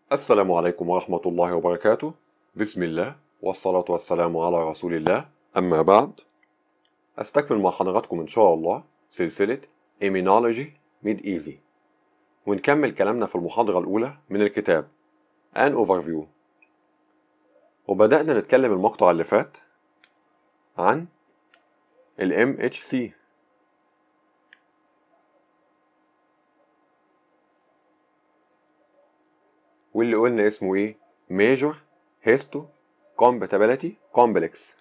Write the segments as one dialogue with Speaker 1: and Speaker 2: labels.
Speaker 1: السلام عليكم ورحمة الله وبركاته بسم الله والصلاة والسلام على رسول الله أما بعد أستكمل مع حضراتكم إن شاء الله سلسلة Immunology Made Easy ونكمل كلامنا في المحاضرة الأولى من الكتاب An Overview وبدأنا نتكلم المقطع اللي فات عن ال MHC واللي قلنا اسمه ايه Major Histo Compatibility Complex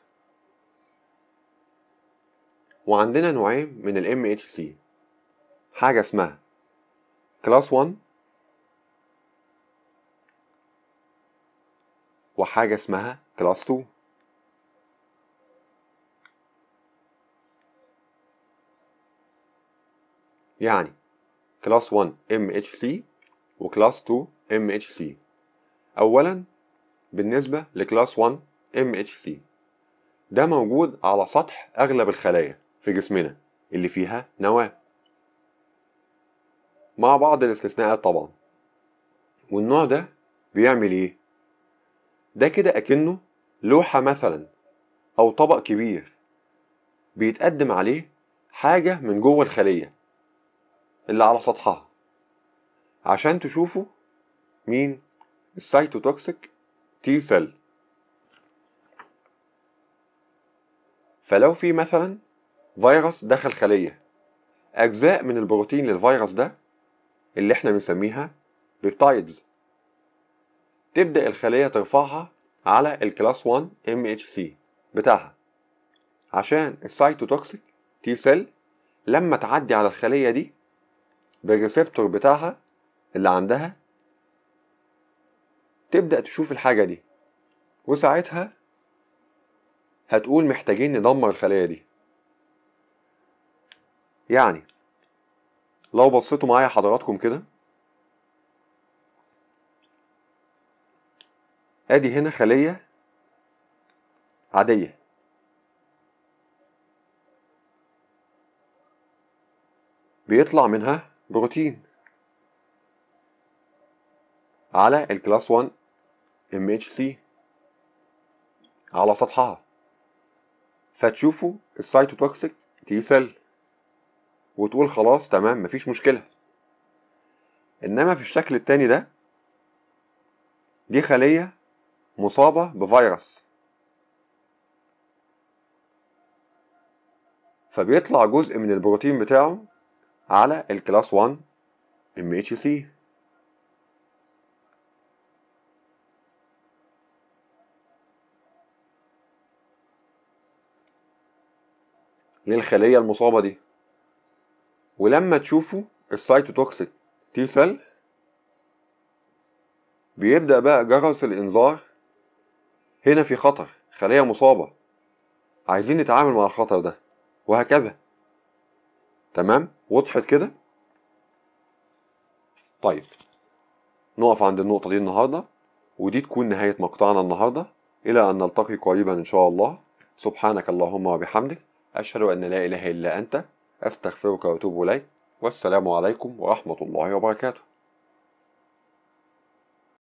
Speaker 1: وعندنا نوعين من ال MHC حاجة اسمها كلاس 1 وحاجة اسمها كلاس 2 يعني كلاس 1 MHC وكلاس 2 MHC أولا بالنسبة لكلاس 1 MHC ده موجود على سطح أغلب الخلايا في جسمنا اللي فيها نواة مع بعض الاستثناءات طبعا والنوع ده بيعمل ايه ده كده اكنه لوحة مثلا او طبق كبير بيتقدم عليه حاجة من جوه الخلية اللي على سطحها عشان تشوفوا مين السيتوتوكسيك تي سيل فلو في مثلا فيروس دخل خلية أجزاء من البروتين للفيروس ده اللي احنا بنسميها بيبتايدز تبدأ الخلية ترفعها على الكلاس 1 MHC بتاعها عشان السيتوتوكسيك تي سيل لما تعدي على الخلية دي بالريسبتور بتاعها اللي عندها تبدأ تشوف الحاجة دي وساعتها هتقول محتاجين ندمر الخلية دي يعني لو بصيتوا معايا حضراتكم كده ادي هنا خلية عادية بيطلع منها بروتين على الكلاس 1 MHC على سطحها فتشوفوا السيتوتوكسيك تي سيل وتقول خلاص تمام مفيش مشكلة إنما في الشكل التاني ده دي خلية مصابة بفيروس فبيطلع جزء من البروتين بتاعه على الكلاس 1 MHC للخلية المصابة دي ولما تشوفوا السيتوتوكسيك تي سيل بيبدأ بقى جرس الإنذار هنا في خطر خلية مصابة عايزين نتعامل مع الخطر ده وهكذا تمام وضحت كده طيب نقف عند النقطة دي النهاردة ودي تكون نهاية مقطعنا النهاردة إلى أن نلتقي قريبا إن شاء الله سبحانك اللهم وبحمدك أشهد أن لا إله إلا أنت أستغفرك وأتوب إليك والسلام عليكم ورحمة الله وبركاته